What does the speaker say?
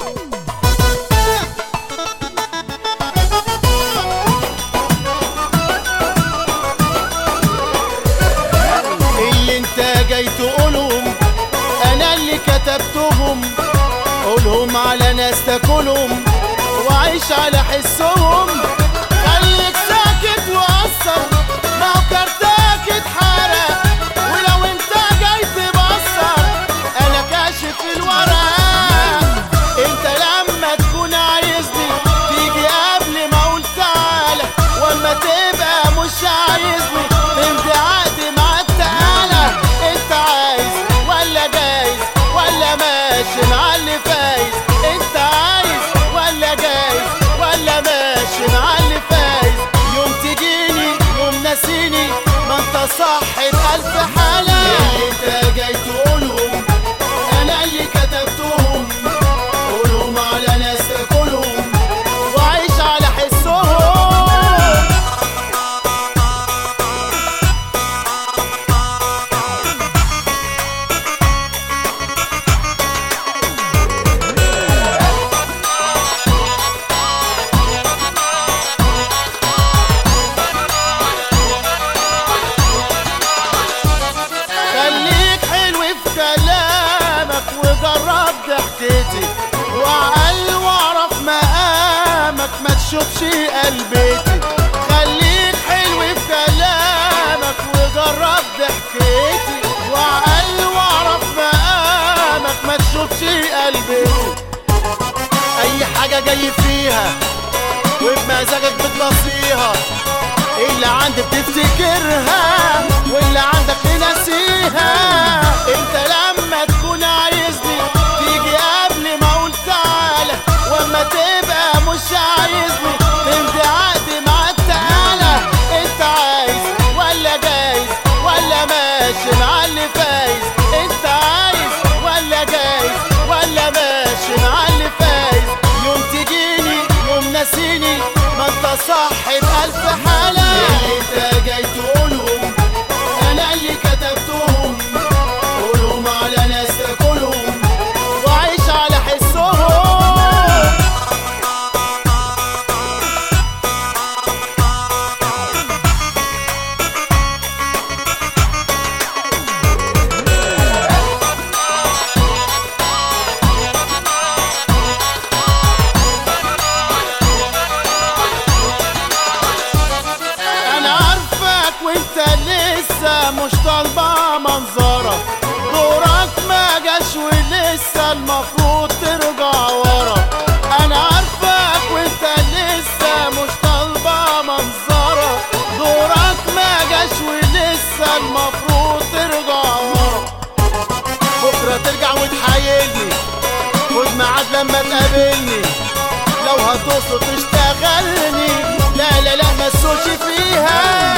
اللي انت جاي تقولهم انا اللي كتبتهم قولهم على ناس تاكلهم وعيش على حسهم خليك ساكت وقصر ما هو كارتاك اتحرق ولو انت جاي تبصر انا كاشف الورق انت لما تكون عايزني تيجي قبل ما اقول تعالى واما تبقى مش عايزني تمضي عقد مع التقالة انت عايز ولا جايز ولا ماشي مع اللي فايز انت عايز ولا جايز ولا ماشي مع اللي فايز يوم تجيني يوم ناسيني ما انت صاحب الف حالة اللي انت جاي تقولهم انا اللي كتبتهم قولهم على ناس تاكلهم وعيش على حسهم خليك حلو في كلامك وجرب ضحكتي وعقل واعرف مقامك ما تشوفش قلبتي خليك حلو في كلامك وجرب ضحكتي وعقل واعرف مقامك ما تشوفش قلبتي اي حاجة جاي فيها وبمزاجك بتنصيها اللي عندي بتفتكرها واللي عندك تنسيها انت لما تكون عايزني تيجي قبل ما اقول تعالى واما تبقى مش عايزني تمضي عقد مع التقالة انت عايز ولا جايز ولا ماشي مع اللي فايز انت عايز ولا جايز ولا ماشي مع اللي فايز يوم تجيني يوم ناسيني ما انت صاحب الف حالة اللي انت جاي تقولهم انا اللي كتبتهم قولهم على ناس تاكلهم وعيش على حسهم انا عارفك وانت لسه مش طالبه منظرك دورك ما جاش ولسه المفروض ترجع ورا انا عارفك وانت لسه مش طالبه منظرك دورك ما جاش ولسه المفروض ترجع ورا بكره ترجع وتحايلني خد ميعاد لما تقابلني لو هتقصد تشتغلني لا لا لا ما تسوش فيها